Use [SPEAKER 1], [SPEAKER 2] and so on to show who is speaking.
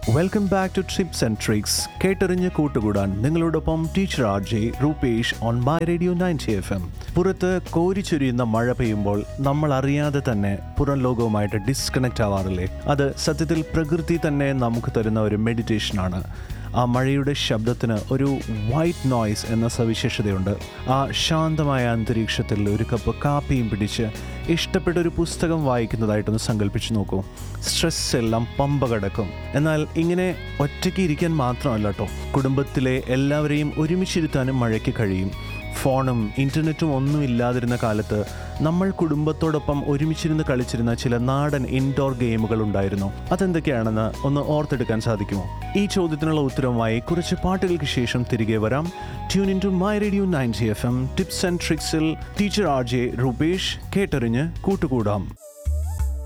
[SPEAKER 1] welcome back to trips and tricks കേട്ടറിഞ്ഞ് കൂട്ടുകൂടാൻ നിങ്ങളോടൊപ്പം teacher R J Rupesh on my radio ninety F M പുറത്ത് കോരിച്ചൊരിയുന്ന മഴ പെയ്യുമ്പോൾ നമ്മൾ അറിയാതെ തന്നെ പുറം ലോകവുമായിട്ട് ഡിസ്കണക്റ്റ് ആവാറില്ലേ അത് സത്യത്തിൽ പ്രകൃതി തന്നെ നമുക്ക് തരുന്ന ഒരു മെഡിറ്റേഷനാണ് ആ മഴയുടെ ശബ്ദത്തിന് ഒരു വൈറ്റ് നോയ്സ് എന്ന സവിശേഷതയുണ്ട് ആ ശാന്തമായ അന്തരീക്ഷത്തിൽ ഒരു കപ്പ് കാപ്പിയും പിടിച്ച് ഇഷ്ടപ്പെട്ട ഒരു പുസ്തകം വായിക്കുന്നതായിട്ടൊന്ന് സങ്കല്പിച്ച് നോക്കൂ സ്ട്രെസ് എല്ലാം പമ്പ കടക്കും എന്നാൽ ഇങ്ങനെ ഒറ്റയ്ക്ക് ഇരിക്കാൻ മാത്രമല്ല കേട്ടോ കുടുംബത്തിലെ എല്ലാവരെയും ഒരുമിച്ചിരുത്താനും മഴയ്ക്ക് കഴിയും ഫോണും ഇൻ്റർനെറ്റും ഒന്നും ഇല്ലാതിരുന്ന കാലത്ത് നമ്മൾ കുടുംബത്തോടൊപ്പം ഒരുമിച്ചിരുന്ന് കളിച്ചിരുന്ന ചില നാടൻ ഇൻഡോർ ഗെയിമുകൾ ഉണ്ടായിരുന്നു അതെന്തൊക്കെയാണെന്ന് ഒന്ന് ഓർത്തെടുക്കാൻ സാധിക്കുമോ ഈ ചോദ്യത്തിനുള്ള ഉത്തരവുമായി കുറച്ച് പാട്ടുകൾക്ക് ശേഷം തിരികെ വരാം tune in to my radio ninety F M tips and ട്രിക്സിൽ ടീച്ചർ ആർ ജെ രൂപേഷ് കേട്ടറിഞ്ഞ് കൂട്ടുകൂടാം